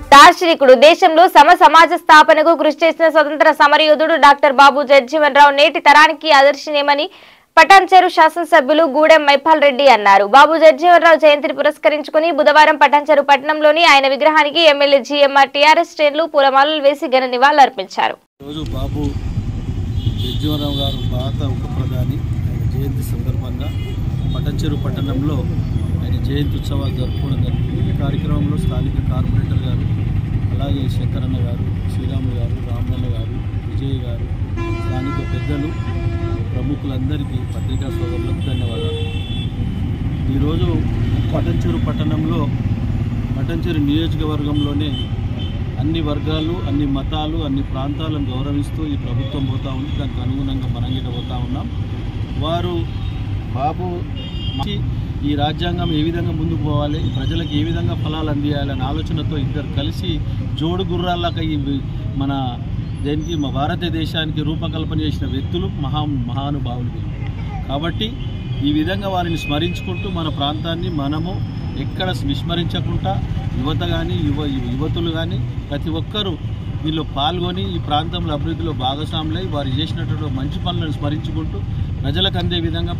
దార్శనికుడు దేశంలో సమ సమాజ స్థాపనకు కృషి చేసిన స్వతంత్ర సమరయోధుడు డాక్టర్ బాబు జగ్జీవన్ రావు నేటి తరానికి ఆదర్శనీయమని పటాన్చెరు శాసనసభ్యులు గూడెం మైపాల్ రెడ్డి అన్నారు బాబు జగ్జీవన్ రావు జయంతిని పురస్కరించుకుని బుధవారం పటాన్చెరు పట్టణంలోని ఆయన విగ్రహానికి ఎమ్మెల్యే జీఎంఆర్ టీఆర్ఎస్ శ్రేణులు పూలమాలలు వేసి ఘన నివాళులర్పించారు ఈరోజు బాబు జగ్జీవనరావు గారు భారత ఉప ప్రధాని ఆయన జయంతి సందర్భంగా పటంచెరు పట్టణంలో ఆయన జయంతి ఉత్సవాలు జరుపుకోవడం జరిగింది ఈ కార్యక్రమంలో స్థానిక కార్పొరేటర్ గారు అలాగే శంకరన్న గారు శ్రీరాములు గారు రామన్న గారు విజయ్ గారు స్థానిక పెద్దలు ప్రముఖులందరికీ పత్రికా సోదరులకు ధన్యవాదాలు ఈరోజు పటంచెరు పట్టణంలో పటంచెరు నియోజకవర్గంలోనే అన్ని వర్గాలు అన్ని మతాలు అన్ని ప్రాంతాలను గౌరవిస్తూ ఈ ప్రభుత్వం పోతా ఉంది దానికి అనుగుణంగా మనం గిట్ట పోతా ఉన్నాం వారు బాబు మంచి ఈ రాజ్యాంగం ఏ విధంగా ముందుకు పోవాలి ఈ ప్రజలకు ఏ విధంగా ఫలాలు అందియాలనే ఆలోచనతో ఇద్దరు కలిసి జోడు గుర్రాలక ఈ వి- మన దేనికి మా భారతదేశానికి రూపకల్పన చేసిన వ్యక్తులు మహా మహానుభావులు వీళ్ళు. కాబట్టి ఈ విధంగా వారిని స్మరించుకుంటూ మన ప్రాంతాన్ని మనము ఎక్కడ విస్మరించకుండా యువత కానీ యువ యువతులు కానీ ప్రతి ఒక్కరూ వీళ్ళు పాల్గొని ఈ ప్రాంతంలో అభివృద్ధిలో భాగస్వాములై వారు చేసినటువంటి మంచి పనులను స్మరించుకుంటూ ప్రజలకు అందే విధంగా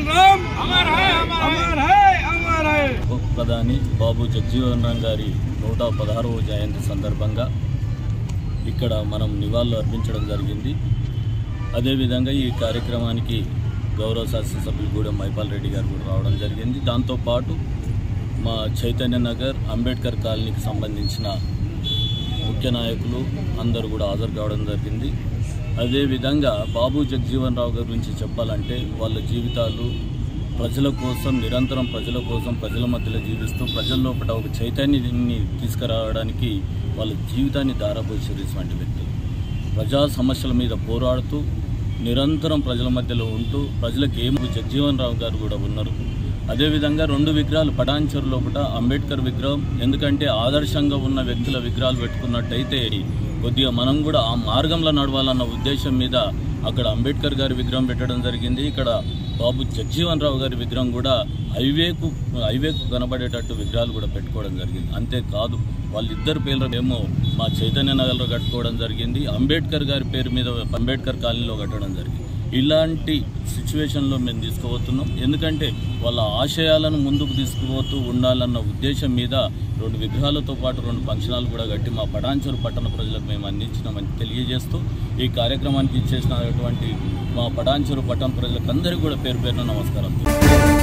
ఉప ప్రధాని బాబు జగ్జీవన్ రామ్ గారి నూట పదహారవ జయంతి సందర్భంగా ఇక్కడ మనం నివాళులు అర్పించడం జరిగింది అదేవిధంగా ఈ కార్యక్రమానికి గౌరవ శాసనసభ్యులు గూడెం మైపాల్ రెడ్డి గారు కూడా రావడం జరిగింది దాంతోపాటు మా చైతన్య నగర్ అంబేద్కర్ కాలనీకి సంబంధించిన ముఖ్య నాయకులు అందరూ కూడా హాజరు కావడం జరిగింది అదేవిధంగా బాబు జగ్జీవన్ రావు గారి గురించి చెప్పాలంటే వాళ్ళ జీవితాలు ప్రజల కోసం నిరంతరం ప్రజల కోసం ప్రజల మధ్యలో జీవిస్తూ ప్రజల లోపల ఒక చైతన్యాన్ని తీసుకురావడానికి వాళ్ళ జీవితాన్ని దారపోసినటువంటి వ్యక్తులు ప్రజా సమస్యల మీద పోరాడుతూ నిరంతరం ప్రజల మధ్యలో ఉంటూ ప్రజలకు ఏమి జగ్జీవన్ రావు గారు కూడా ఉన్నారు అదేవిధంగా రెండు విగ్రహాలు పటాన్చెరు లోపల అంబేద్కర్ విగ్రహం ఎందుకంటే ఆదర్శంగా ఉన్న వ్యక్తుల విగ్రహాలు పెట్టుకున్నట్టయితే కొద్దిగా మనం కూడా ఆ మార్గంలో నడవాలన్న ఉద్దేశం మీద అక్కడ అంబేద్కర్ గారి విగ్రహం పెట్టడం జరిగింది ఇక్కడ బాబు జగ్జీవన్ రావు గారి విగ్రహం కూడా హైవేకు హైవేకు కనబడేటట్టు విగ్రహాలు కూడా పెట్టుకోవడం జరిగింది అంతేకాదు వాళ్ళిద్దరు పేర్లు మేము మా చైతన్య నగర్లో కట్టుకోవడం జరిగింది అంబేద్కర్ గారి పేరు మీద అంబేద్కర్ కాలనీలో కట్టడం జరిగింది ఇలాంటి సిచ్యువేషన్లో మేము తీసుకుపోతున్నాం ఎందుకంటే వాళ్ళ ఆశయాలను ముందుకు తీసుకుపోతూ ఉండాలన్న ఉద్దేశం మీద రెండు విగ్రహాలతో పాటు రెండు ఫంక్షనాలు కూడా కట్టి మా పటాన్చెరు పట్టణ ప్రజలకు మేము అందించినామని తెలియజేస్తూ ఈ కార్యక్రమానికి ఇచ్చేసినటువంటి మా పటాన్చెరు పట్టణ ప్రజలకు అందరికీ కూడా పేరు పేరున నమస్కారం